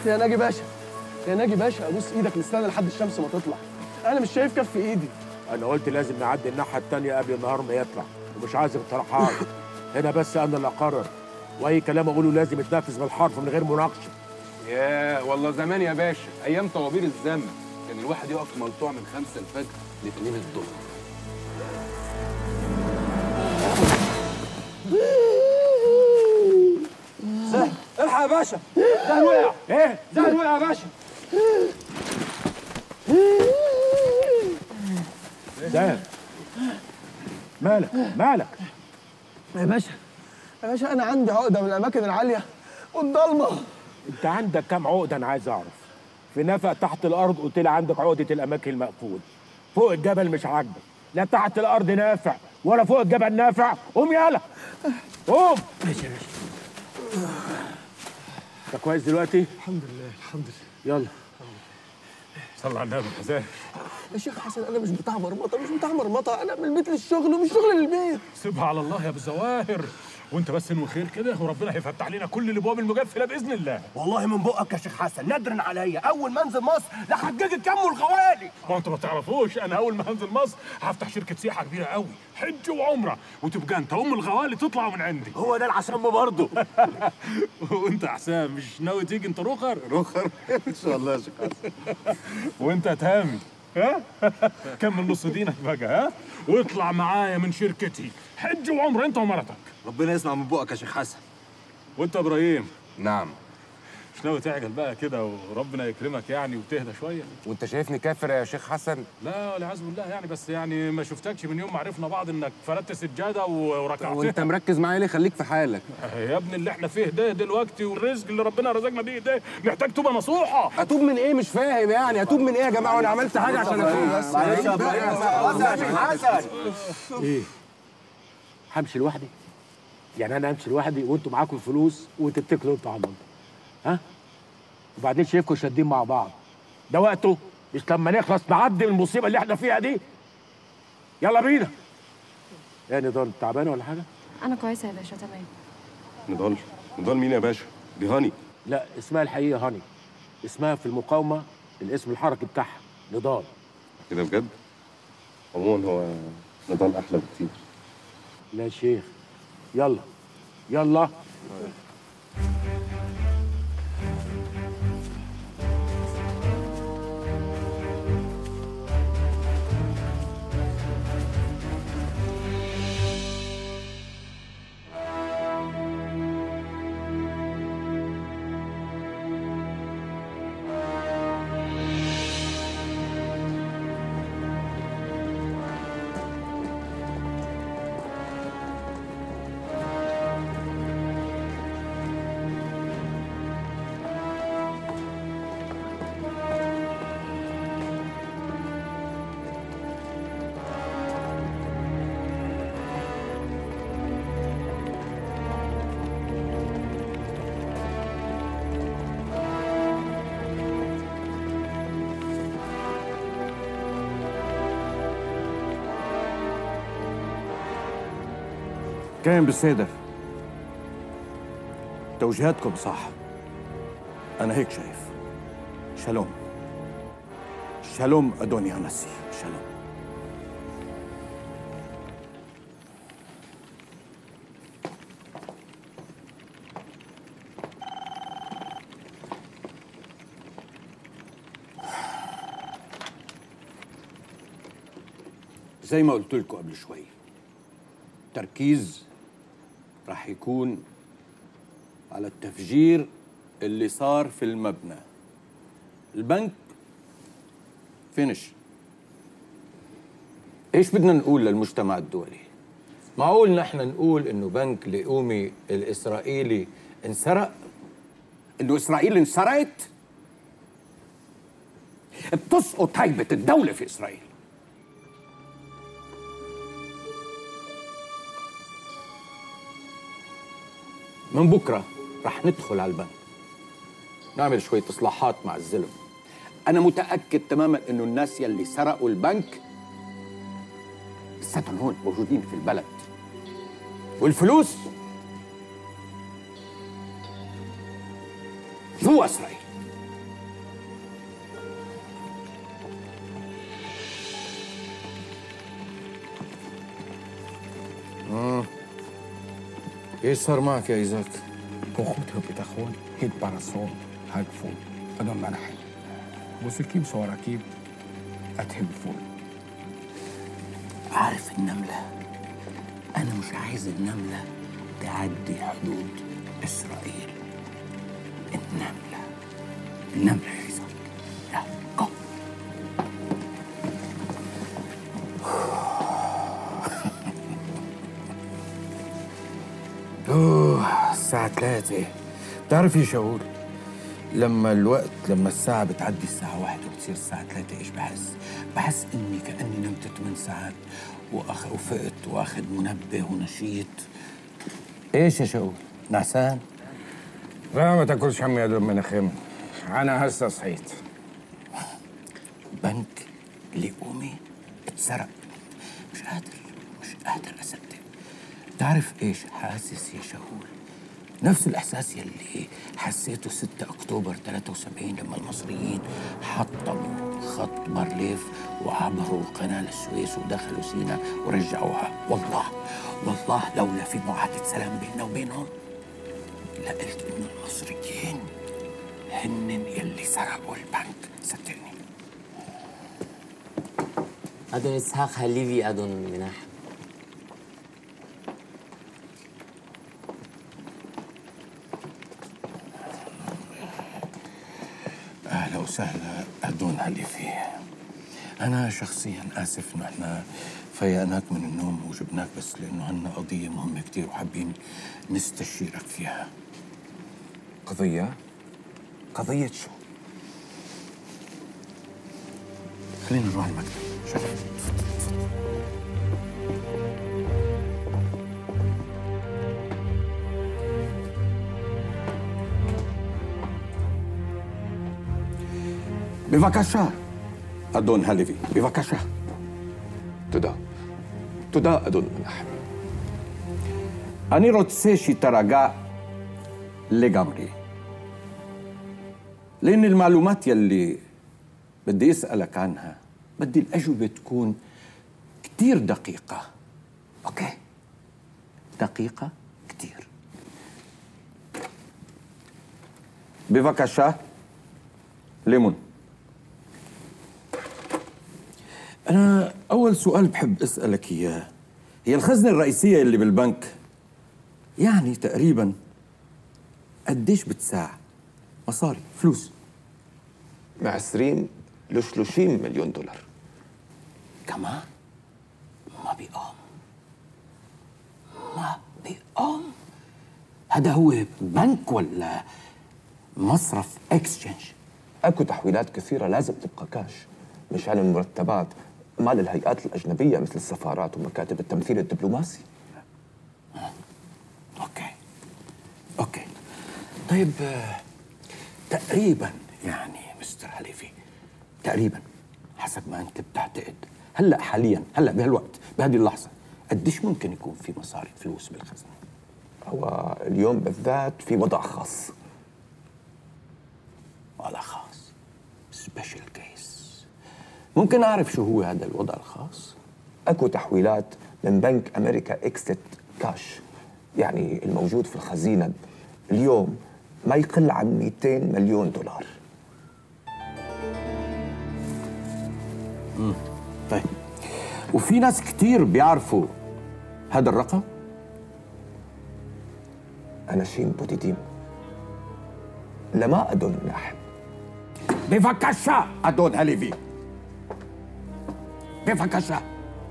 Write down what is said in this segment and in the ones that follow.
يا ناجي باشا يا ناجي باشا ابوس ايدك نستنى لحد الشمس ما تطلع انا مش شايف كف ايدي انا قلت لازم نعدي الناحيه التانية قبل النهار ما يطلع ومش عايز اقتراحات هنا بس انا اللي اقرر واي كلام اقوله لازم يتنفذ بالحرف من غير مناقشه يا والله زمان يا باشا ايام طوابير الزمن كان الواحد يقف ملطوع من خمسة الفجر لاتنين الظهر زاهد الحق يا باشا زاهد وقع ايه زاهد وقع يا باشا ده مالك مالك يا باشا يا باشا انا عندي عقده من الاماكن العاليه والضلمه انت عندك كام عقده انا عايز اعرف في نفق تحت الارض قلت لي عندك عقده الاماكن المقفول فوق الجبل مش عاجبك لا تحت الارض نافع ولا فوق الجبل نافع قوم يالا قوم ماشي يا باشا انت كويس دلوقتي الحمد لله الحمد لله يلا صلى على النبي حسين يا شيخ حسن انا مش بتاع مرمطه مش بتاع مرمطه انا من البيت للشغل ومن الشغل للبيت سيبها على الله يا ابو الزواهر وانت بس انوي خير كده وربنا هيفتح لنا كل الابواب المجفله باذن الله والله من بقك يا شيخ حسن ندرن عليا اول ما انزل مصر لحجاج الكم والغوالي ما انتوا ما تعرفوش انا اول ما هنزل مصر هفتح شركه سياحه كبيره قوي حج وعمره وتبقى انت ام الغوالي تطلع من عندي هو ده العشم برضه وانت يا حسام مش ناوي تيجي انت رخر رخر ان شاء الله يا شيخ حسن وانت يا تامي ها كمل نص دينك بقى ها واطلع معايا من شركتي حج وعمره انت ومرتك ربنا يسمع من بقك يا شيخ حسن وانت يا ابراهيم نعم مش ناوي تعجل بقى كده وربنا يكرمك يعني وتهدى شويه وانت شايفني كافر يا شيخ حسن لا والعياذ بالله يعني بس يعني ما شفتكش من يوم ما عرفنا بعض انك فردت سجاده و- وركعتها وانت مركز معايا ليه خليك في حالك يا ابني اللي احنا فيه ده دلوقتي والرزق اللي ربنا رزقنا بيه ده محتاج تبقى نصوحه اتوب من ايه مش فاهم يعني اتوب من ايه يا جماعه وانا عملت حاجه عشان اتوب بس معلش يا ابراهيم يا شيخ حسن ايه همشي لوحدي يعني انا امشي لوحدي وانتوا معاكم الفلوس وتتكلوا انتوا على الله ها وبعدين شايفكم شادين مع بعض ده وقته مش لما نخلص نعدي المصيبه اللي احنا فيها دي يلا بينا يا نضال تعبانه ولا حاجه انا كويسه يا باشا تمام نضال نضال مين يا باشا دي هاني لا اسمها الحقيقه هاني اسمها في المقاومه الاسم الحركي بتاعها نضال كده بجد عموما هو نضال احلى بكتير لا يا شيخ يلا يلا كان بالسيدة توجيهاتكم صح أنا هيك شايف شالوم شالوم أدوني أنسي شالوم زي ما قلت لكم قبل شويه تركيز راح يكون على التفجير اللي صار في المبنى البنك فينش ايش بدنا نقول للمجتمع الدولي معقول نحن نقول انه بنك لقومي الاسرائيلي انسرق انه اسرائيل انسرقت بتسقط هيبه الدوله في اسرائيل من بكره رح ندخل على البنك نعمل شويه اصلاحات مع الزلم انا متاكد تماما انه الناس يلي سرقوا البنك لساتهم هون موجودين في البلد والفلوس جوا اسرائيل ايش صار معك يا ايزاك؟ כוחות הביטחון התפרסו הגבול. אדון מנחם, מוסיקים סורקים אתם גבול. عارف النملة أنا مش عايز النملة تعدي حدود إسرائيل النملة النملة يا إيزاك يلا جو اوه الساعة ثلاثة بتعرف يا شاول لما الوقت لما الساعة بتعدي الساعة واحدة وبتصير الساعة ثلاثة ايش بحس؟ بحس اني كأني نمت ثمان ساعات وأخ وفقت واخد منبه ونشيط ايش يا شاول؟ نعسان؟ لا ما تاكلش هم يا دون مناخيم انا هسه صحيت بنك لأمي اتسرق مش قادر مش قادر أصدق تعرف ايش حاسس يا شاول؟ نفس الإحساس يلي حسيته 6 أكتوبر 73 لما المصريين حطموا خط بارليف وعبروا قناة السويس ودخلوا سيناء ورجعوها والله والله لولا في معاهدة سلام بيننا وبينهم لقلت إنه المصريين هن يلي سرقوا البنك صدقني אדון יצחק הלוי, אדון מנחם. أهلا وسهلا أدون هليفي أنا شخصيا آسف إنه إحنا فيقناك من النوم وجبناك بس لأنه عنا قضية مهمة كتير وحابين نستشيرك فيها قضية قضية شو؟ خلينا نروح المكتب شوف בבקשה, אדון הלוי, בבקשה. תודה. תודה, אדון מנחם. אני רוצה שתירגע לגמרי. لأن المعلومات يلي بدي أسألك عنها بدي الأجوبة تكون كتير دقيقة أوكي دقيقة كتير ببكشة ليمون أنا أول سؤال بحب أسألك إياه هي الخزنة الرئيسية اللي بالبنك يعني تقريبا قديش بتساع مصاري فلوس من 20 ل 30 مليون دولار كمان ما بيقوم ما بيقوم هذا هو بنك ولا مصرف اكسشينج اكو تحويلات كثيرة لازم تبقى كاش مشان المرتبات مال الهيئات الأجنبية مثل السفارات ومكاتب التمثيل الدبلوماسي اوكي اوكي طيب آه، تقريبا يعني مستر حليفي تقريبا حسب ما انت بتعتقد هلا حاليا هلا بهالوقت بهذه اللحظه قديش ممكن يكون في مصاري فلوس بالخزنه هو اليوم بالذات في وضع خاص وضع خاص سبيشال كيس ممكن اعرف شو هو هذا الوضع الخاص اكو تحويلات من بنك امريكا اكسيت كاش يعني الموجود في الخزينة اليوم ما يقل عن 200 مليون دولار طيب وفي ناس كتير بيعرفوا هذا الرقم أناشيم بوديديم لما أدون ناحب بفكشة أدون هليفي بفكشة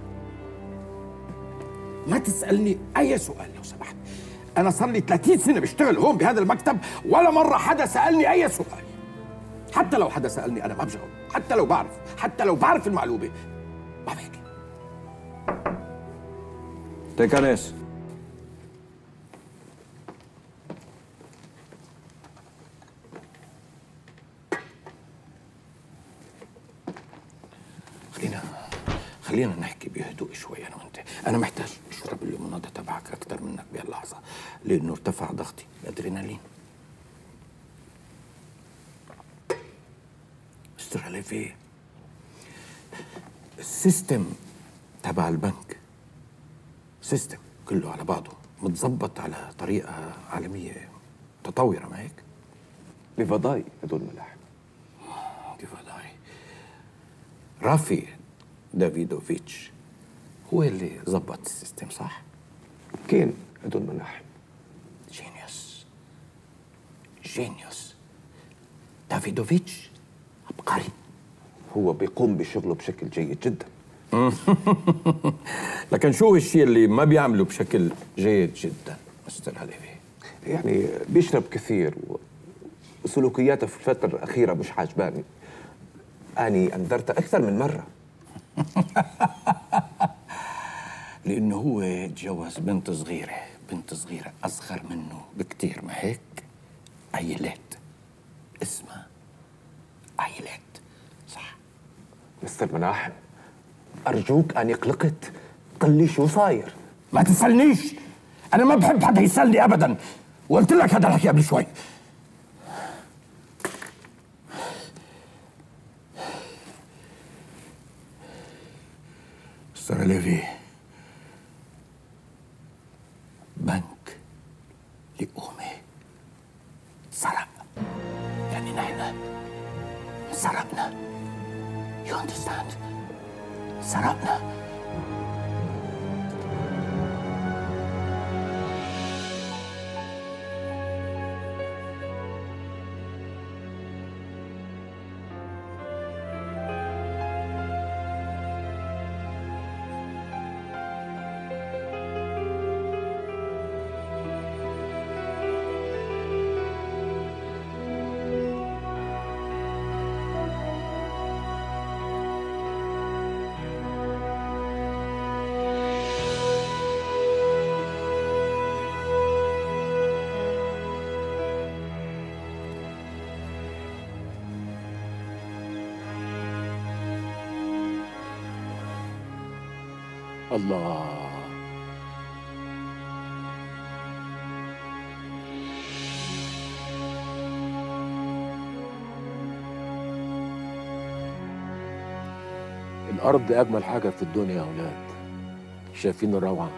ما تسألني أي سؤال لو سمحت أنا صار لي 30 سنة بشتغل هون بهذا المكتب ولا مرة حدا سألني أي سؤال حتى لو حدا سألني أنا ما بجاوب حتى لو بعرف حتى لو بعرف المعلومة ما بحكي تكنس خلينا خلينا نحكي بهدوء شوي انا وانت انا محتاج اشرب الليموناده تبعك اكثر منك بهاللحظه لانه ارتفع ضغطي الادرينالين مستر هليفي السيستم تبع البنك سيستم كله على بعضه متظبط على طريقة عالمية متطورة ما هيك؟ بفضاي يا دول ملاحم بفضاي رافي دافيدوفيتش هو اللي ظبط السيستم صح؟ كين يا دول ملاحم جينيوس جينيوس دافيدوفيتش عبقري هو بيقوم بشغله بشكل جيد جدا لكن شو الشيء اللي ما بيعمله بشكل جيد جدا مستر هاليفي يعني بيشرب كثير و- وسلوكياته في الفترة الأخيرة مش عاجباني أني أنذرته أكثر من مرة لانه هو تجوز بنت صغيره بنت صغيره اصغر منه بكتير ما هيك ايلات اسمها ايلات صح مستر مناحم أرجوك أني قلقت قل لي شو صاير ما تسالنيش انا ما بحب حدا يسالني ابدا وقلت لك هذا الحكي قبل شوي مستر ليفي بنك لأمي سرق يعني نحن سرقنا يو اندرستاند سرقنا الله الأرض أجمل حاجة في الدنيا يا أولاد شايفين الروعة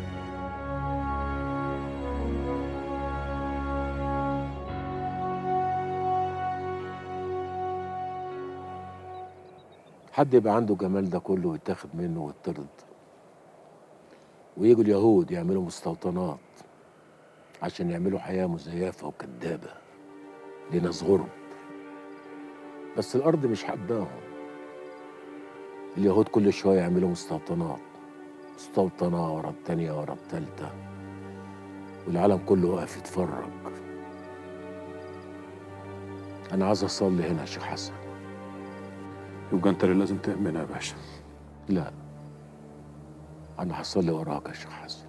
حد يبقى عنده جمال ده كله ويتاخد منه ويطرد ويجوا اليهود يعملوا مستوطنات عشان يعملوا حياة مزيفة وكدابة لناس غرب بس الأرض مش حباهم اليهود كل شوية يعملوا مستوطنات مستوطنة ورا التانية ورا التالتة والعالم كله واقف يتفرج أنا عايز أصلي هنا يا شيخ حسن يبقى انت اللي لازم تأمنها يا باشا لا أنا هصلي وراك يا شيخ حسن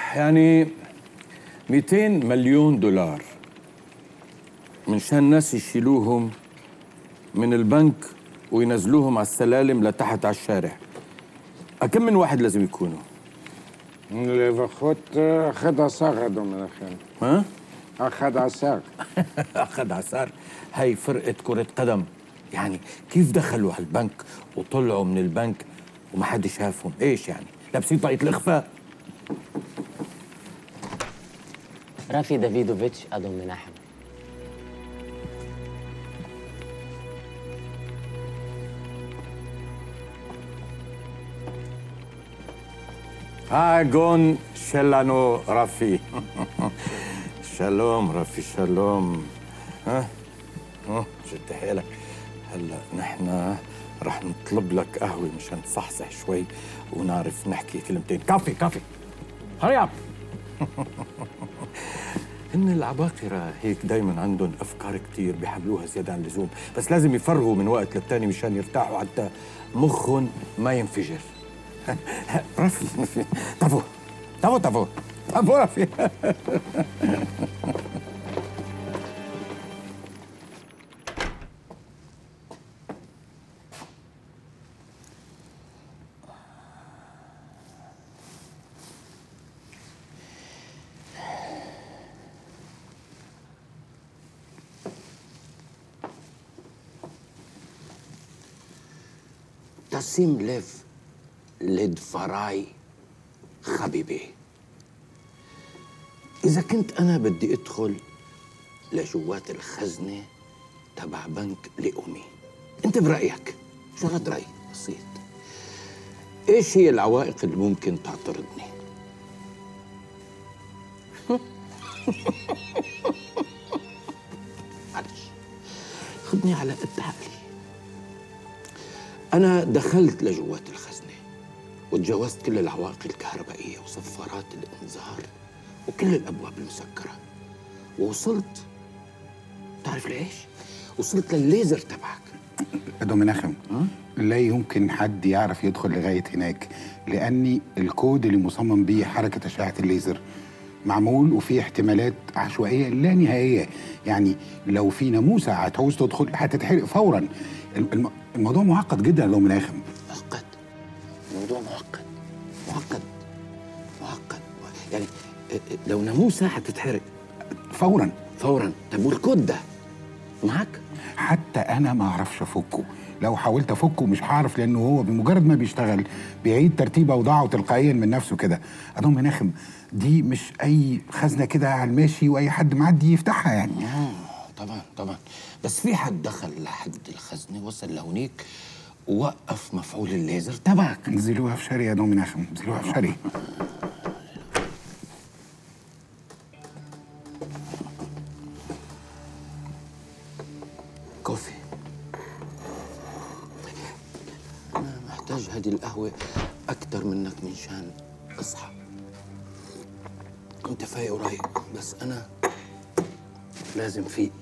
يعني 200 مليون دولار منشان الناس يشيلوهم من البنك وينزلوهم على السلالم لتحت على الشارع كم من واحد لازم يكونوا לפחות אה, 11 אדון מנחם. ها 11. أخذ عسار هاي فرقة كرة قدم يعني كيف دخلوا على البنك وطلعوا من البنك وما حد شافهم ايش يعني لابسين طاقية الإخفاء رافي دافيدوفيتش أدون مناحم הגון שלנו, רפי. שלום, רفي שלום. ها؟ ها؟ شد حيلك هلا نحن رح نطلب لك قهوة مشان تصحصح شوي ونعرف نحكي كلمتين كافي كافي هري اب هن العباقرة هيك دايما عندهم أفكار كتير بيحملوها زيادة عن اللزوم بس لازم يفرغوا من وقت للتاني مشان يرتاحوا حتى مخهم ما ينفجر رفي طفو طفو طفو طفو رفي תשים לב לדבריי, חביבי. إذا كنت أنا بدي أدخل لجوات الخزنة تبع بنك لأمي أنت برأيك شغلة رأي بسيط إيش هي العوائق اللي ممكن تعترضني؟ معلش خدني على قد عقلي أنا دخلت لجوات الخزنة وتجاوزت كل العوائق الكهربائية وصفارات الإنذار وكل الأبواب المسكرة ووصلت تعرف ليش؟ وصلت للليزر تبعك أدو منخم لا يمكن حد يعرف يدخل لغاية هناك لأن الكود اللي مصمم بيه حركة أشعة الليزر معمول وفيه احتمالات عشوائية لا نهائية يعني لو في ناموسة هتعوز تدخل هتتحرق فورا الم- الموضوع معقد جدا يا أدو منخم معقد الموضوع معقد معقد معقد يعني اه، اه، لو ناموسة هتتحرق فورا فورا طب والكود ده معك؟ حتى انا ما اعرفش افكه لو حاولت افكه مش هعرف لانه هو بمجرد ما بيشتغل بيعيد ترتيب اوضاعه تلقائيا من نفسه كده ادون مناخم دي مش اي خزنه كده على الماشي واي حد معدي يفتحها يعني آه طبعا طبعا بس في حد دخل لحد الخزنة وصل لهونيك ووقف مفعول الليزر تبعك انزلوها في شاري يا ادون مناخم انزلوها في شاري كوفي أنا محتاج هذه القهوة أكتر منك من شان أصحى أنت فايق ورايق بس أنا لازم فيق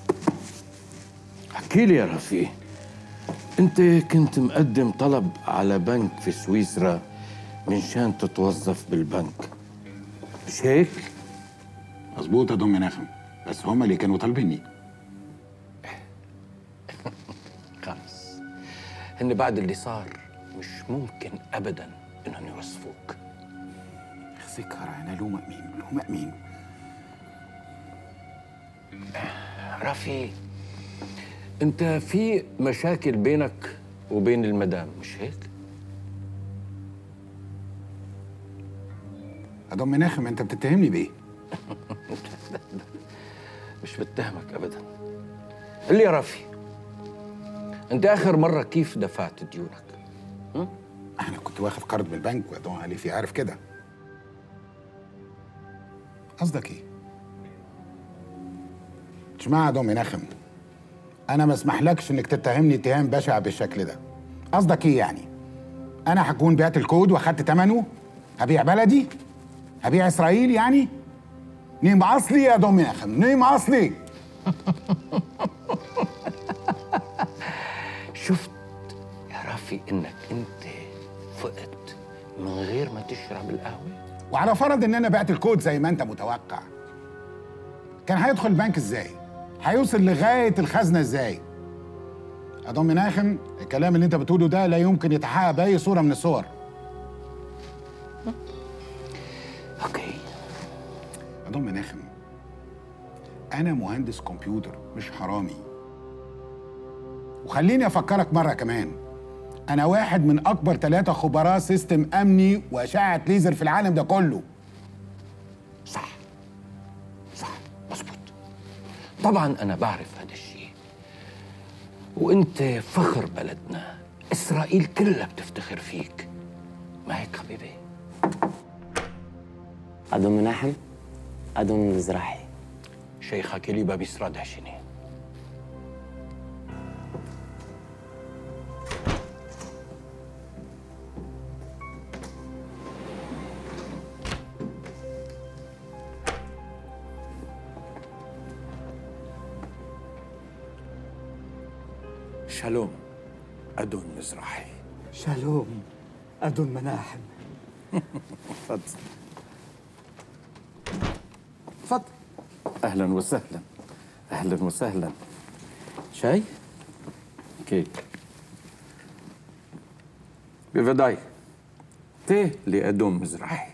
احكي لي يا رفيق أنت كنت مقدم طلب على بنك في سويسرا من شان تتوظف بالبنك مش هيك؟ مظبوط يا ادون مناخم بس هما اللي كانوا طالبيني خلص هن بعد اللي صار مش ممكن أبدا إنهم يوصفوك ذكر انا له مأمين له مأمين رفي انت في مشاكل بينك وبين المدام مش هيك ادون مناخم انت بتتهمني بايه مش بتهمك ابدا قل لي يا رفي انت اخر مره كيف دفعت ديونك انا كنت واخد قرض من البنك وادون عليه في عارف كده قصدك ايه اسمع يا دون مناخم انا ما اسمحلكش انك تتهمني اتهام بشع بالشكل ده قصدك ايه يعني انا هكون بعت الكود واخدت ثمنه هبيع بلدي هبيع اسرائيل يعني نيم اصلي يا دون مناخم نيم اصلي شفت يا رفي انك انت فقت من غير ما تشرب القهوه وعلى فرض ان انا بعت الكود زي ما انت متوقع كان هيدخل البنك ازاي هيوصل لغايه الخزنه ازاي اضم مناخم الكلام اللي انت بتقوله ده لا يمكن يتحقق باي صوره من الصور اوكي اضم مناخم انا مهندس كمبيوتر مش حرامي وخليني افكرك مره كمان انا واحد من اكبر ثلاثه خبراء سيستم امني واشعه ليزر في العالم ده كله صح صح مظبوط طبعا انا بعرف هذا الشيء وانت فخر بلدنا اسرائيل كلها بتفتخر فيك ما هيك حبيبي أدون مناحم أدون مزرعي شيخك لي بيسرد هشني شالوم أدون مزرعي شالوم أدون مناحم تفضل تفضل اهلا وسهلا اهلا وسهلا شاي كيك بفداي تي لأدون مزرعي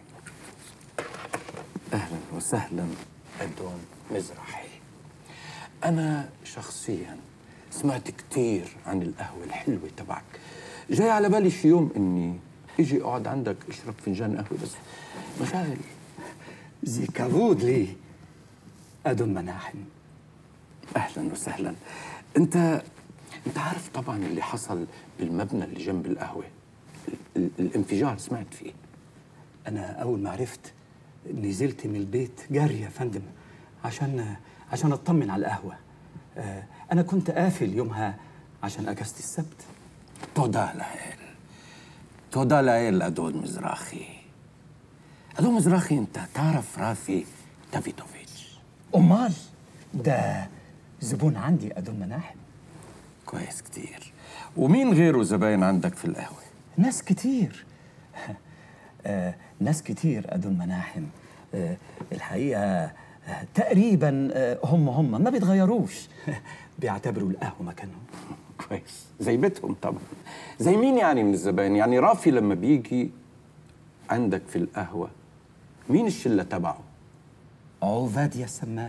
اهلا وسهلا أدون مزرعي انا شخصيا سمعت كتير عن القهوة الحلوة تبعك جاي على بالي شي يوم اني اجي اقعد عندك اشرب فنجان قهوة بس مشاغل زي كابود لي أدون مناحم اهلا وسهلا انت انت عارف طبعا اللي حصل بالمبنى اللي جنب القهوه ال- ال- الانفجار سمعت فيه أنا أول ما عرفت نزلت من البيت جري يا فندم عشان عشان أطمن على القهوة آه، أنا كنت قافل يومها عشان أجازة السبت تودا لهيل تودا لهيل أدون مزراخي أدون مزراخي أنت تعرف رافي دافيدوفيتش أمال ده زبون عندي أدون مناحم كويس كتير ومين غيره زباين عندك في القهوة؟ ناس كتير آه، ناس كتير أدون مناحم آه، الحقيقة آه، تقريبا آه، هم هم ما بيتغيروش بيعتبروا القهوة مكانهم كويس زي بيتهم طبعا زي مين يعني من الزباين يعني رافي لما بيجي عندك في القهوة مين الشلة تبعه عوفاد يا سماك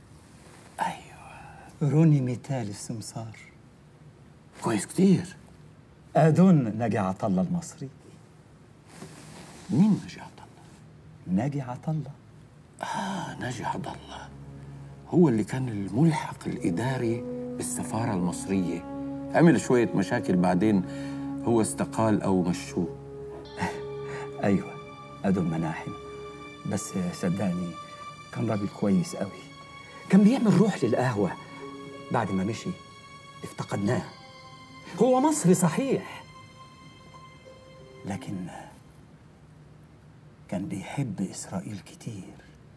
أيوة روني ميتال السمسار كويس كتير أدون ناجي عطلة المصري مين ناجي عطلة؟ ناجي عطلة آه ناجي عبد الله هو اللي كان الملحق الإداري بالسفارة المصرية عمل شوية مشاكل بعدين هو استقال أو مشوه أيوة أدون مناحم بس صدقني كان راجل كويس قوي كان بيعمل روح للقهوة بعد ما مشي افتقدناه هو مصري صحيح لكن كان بيحب إسرائيل كتير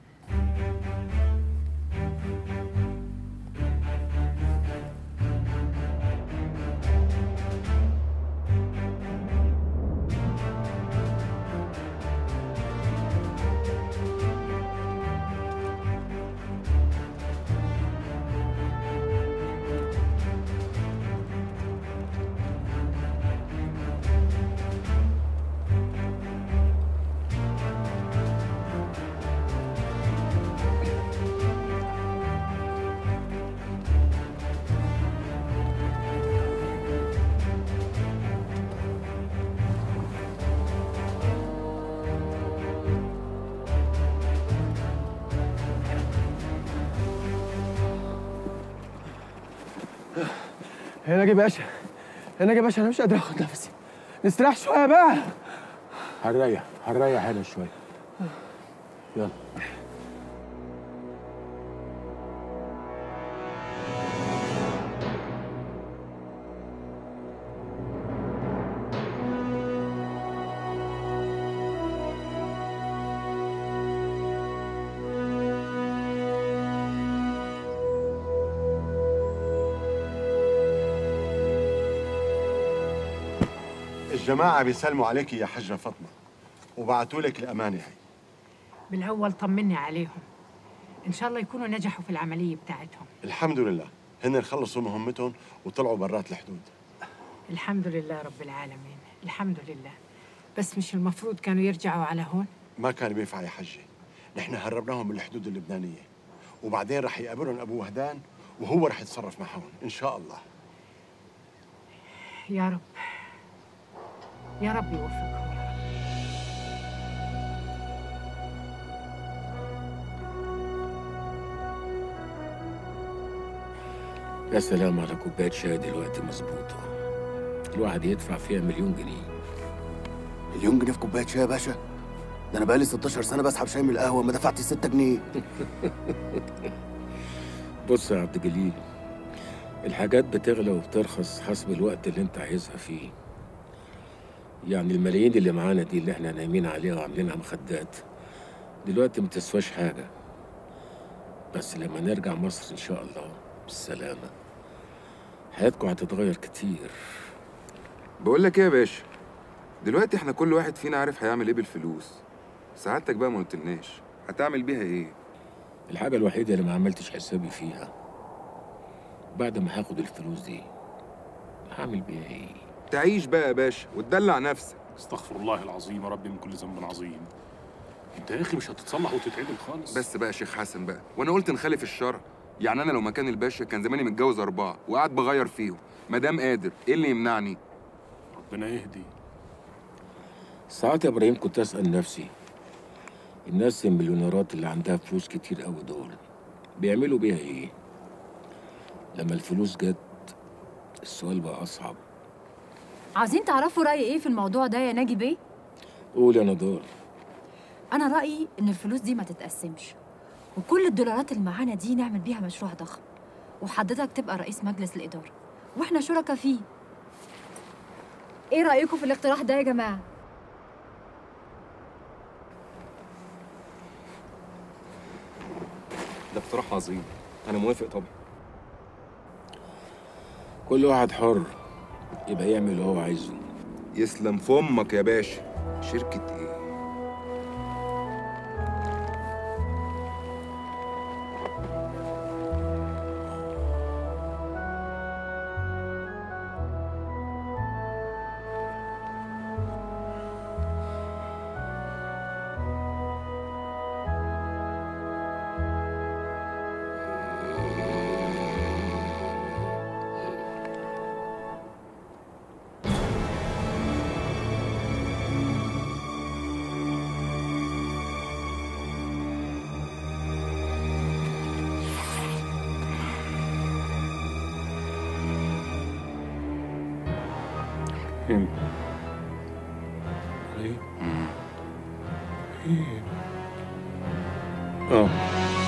هنا يا باشا هنا يا باشا انا مش قادر اخد نفسي نستريح شويه بقى هنريح هنريح هنا شويه يلا الجماعة بيسلموا عليك يا حجة فاطمة وبعتوا لك الأمانة هي بالاول طمني عليهم ان شاء الله يكونوا نجحوا في العمليه بتاعتهم الحمد لله هن خلصوا مهمتهم وطلعوا برات الحدود الحمد لله رب العالمين الحمد لله بس مش المفروض كانوا يرجعوا على هون ما كان بينفع يا حجة نحن هربناهم من الحدود اللبنانية وبعدين رح يقابلهم أبو وهدان وهو رح يتصرف معهم إن شاء الله يا رب يا رب يوفقهم يا سلام على كوباية شاي دلوقتي مظبوطة الواحد يدفع فيها مليون جنيه مليون جنيه في كوبايه شاي يا باشا ده انا بقالي 16 سنه بسحب شاي من القهوه ما دفعتش 6 جنيه بص يا عبد الجليل الحاجات بتغلى وبترخص حسب الوقت اللي انت عايزها فيه يعني الملايين اللي معانا دي اللي احنا نايمين عليها وعاملينها مخدات دلوقتي ما تسواش حاجة بس لما نرجع مصر ان شاء الله بالسلامة حياتكم هتتغير كتير بقول لك ايه يا باشا دلوقتي احنا كل واحد فينا عارف هيعمل ايه بالفلوس سعادتك بقى ما قلتلناش هتعمل بيها ايه الحاجة الوحيدة اللي ما عملتش حسابي فيها بعد ما هاخد الفلوس دي هعمل بيها ايه تعيش بقى يا باشا وتدلع نفسك استغفر الله العظيم يا ربي من كل ذنب عظيم انت يا اخي مش هتتصلح وتتعدل خالص بس بقى يا شيخ حسن بقى وانا قلت نخالف الشرع يعني انا لو مكان الباشا كان زماني متجوز اربعه وقاعد بغير فيهم ما دام قادر ايه اللي يمنعني ربنا يهدي ساعات يا ابراهيم كنت اسال نفسي الناس المليونيرات اللي عندها فلوس كتير قوي دول بيعملوا بيها ايه لما الفلوس جت السؤال بقى اصعب عاوزين تعرفوا رأيي ايه في الموضوع ده يا ناجي بيه؟ قول يا نضال أنا رأيي إن الفلوس دي ما تتقسمش وكل الدولارات اللي معانا دي نعمل بيها مشروع ضخم وحضرتك تبقى رئيس مجلس الإدارة وإحنا شركاء فيه إيه رأيكم في الاقتراح ده يا جماعة؟ ده اقتراح عظيم انا موافق طبعا كل واحد حر يبقى يعمل اللي هو عايزه يسلم في امك يا باشا شركه ايه فهمت ايه ايه اه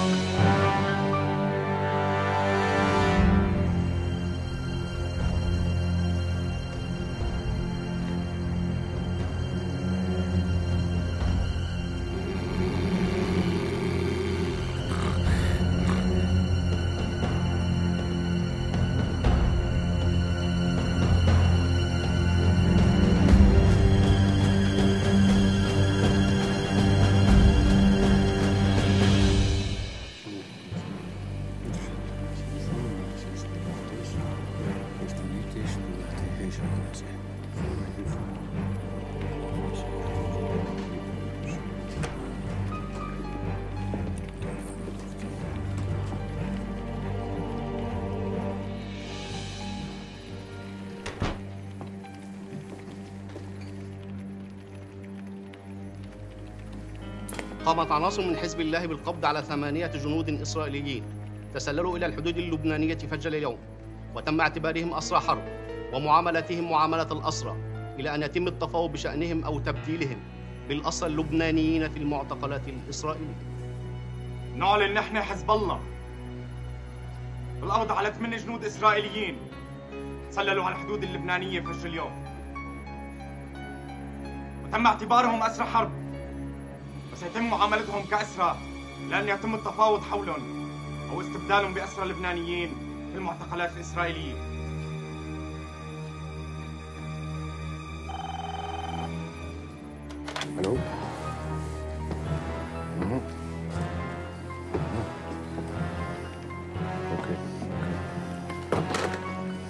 قامت عناصر من حزب الله بالقبض على ثمانية جنود إسرائيليين تسللوا إلى الحدود اللبنانية فجر اليوم وتم اعتبارهم أسرى حرب ومعاملتهم معاملة الأسرى إلى أن يتم التفاوض بشأنهم أو تبديلهم بالأسرى اللبنانيين في المعتقلات الإسرائيلية نعلن نحن حزب الله بالقبض على ثمان جنود إسرائيليين تسللوا على الحدود اللبنانية فجر اليوم وتم اعتبارهم أسرى حرب وسيتم معاملتهم كأسرى لأن يتم التفاوض حولهم أو استبدالهم بأسرى لبنانيين في المعتقلات الإسرائيلية الو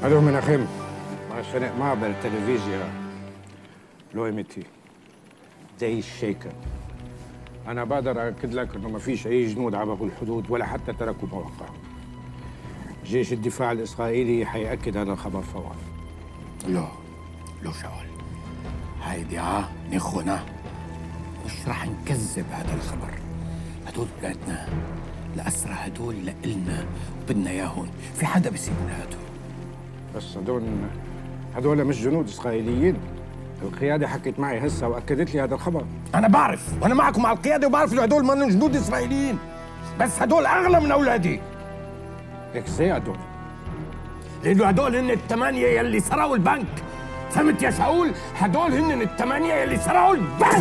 هذا مناخيم عشان معبر التلفزيون لو ايميتي زي الشيكة أنا بقدر أكد لك إنه ما فيش أي جنود عبروا الحدود ولا حتى تركوا مواقعهم جيش الدفاع الإسرائيلي حيأكد هذا الخبر فورا لا لا شاول هايدي اه نخونا مش رح نكذب هذا الخبر هدول ولادنا الأسرى هدول لإلنا وبدنا إياهم في حدا بيسيبوا هدول بس هدول هدول مش جنود إسرائيليين القيادة حكت معي هسه وأكدت لي هذا الخبر أنا بعرف وأنا معكم على القيادة وبعرف إنه هدول ما جنود إسرائيليين بس هدول أغلى من أولادي هيك زي هدول لأنه هدول هن الثمانية يلي سرقوا البنك فهمت يا شاول؟ هدول هن الثمانية يلي سرقوا البنك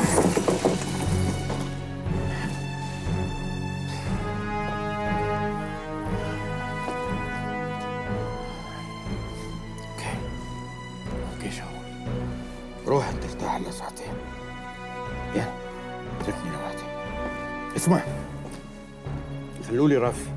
اوكي شاول روح انت ارتاح هلا ساعتين يا اتركني لوحدي اسمع خلوا لي رافي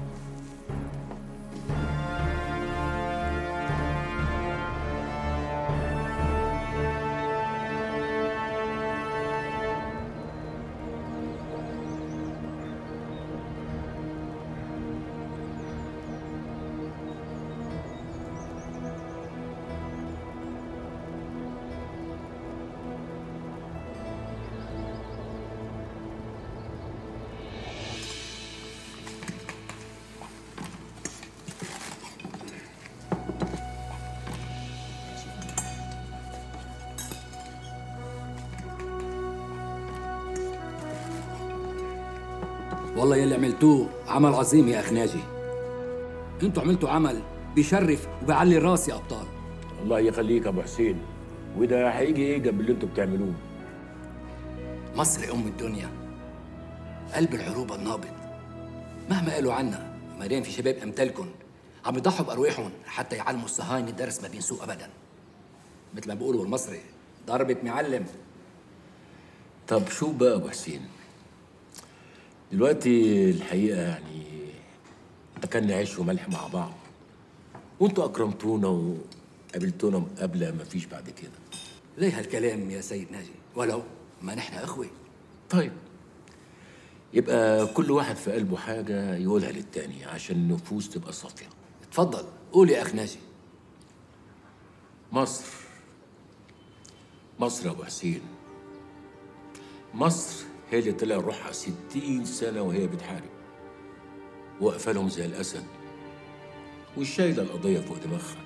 والله يلي عملتوه عمل عظيم يا اخ ناجي انتوا عملتوا عمل بيشرف وبيعلي الراس يا ابطال الله يخليك يا ابو حسين وده هيجي ايه جنب اللي انتوا بتعملوه مصر ام الدنيا قلب العروبه النابض مهما قالوا عنا ما دام في شباب امثالكم عم يضحوا بارواحهم حتى يعلموا الصهاينه الدرس ما بينسوه ابدا مثل ما بيقولوا المصري ضربة معلم طب شو بقى ابو حسين دلوقتي الحقيقه يعني اكلنا عيش وملح مع بعض وانتوا اكرمتونا وقابلتونا مقابله ما فيش بعد كده ليه هالكلام يا سيد ناجي ولو ما نحن اخوه طيب يبقى كل واحد في قلبه حاجه يقولها للتاني عشان النفوس تبقى صافيه اتفضل قول يا اخ ناجي مصر مصر يا ابو حسين مصر هي اللي طلع روحها ستين سنة وهي بتحارب واقفة لهم زي الأسد وشايلة القضية فوق دماغها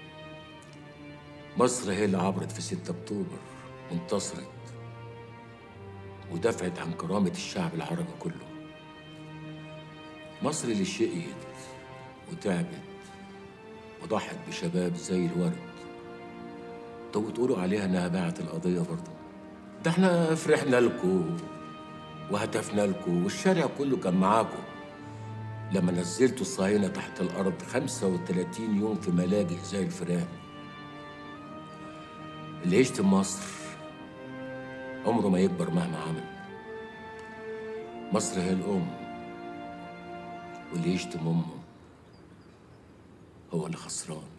مصر هي اللي عبرت في 6 أكتوبر وانتصرت ودفعت عن كرامة الشعب العربي كله مصر اللي شقيت وتعبت وضحت بشباب زي الورد طب تقولوا عليها انها باعت القضية برضه ده احنا فرحنا لكم وهتفنا لكم والشارع كله كان معاكم لما نزلتوا الصهاينة تحت الأرض 35 يوم في ملاجئ زي الفئران اللي يشتم مصر عمره ما يكبر مهما عمل مصر هي الأم واللي يشتم أمه هو اللي خسران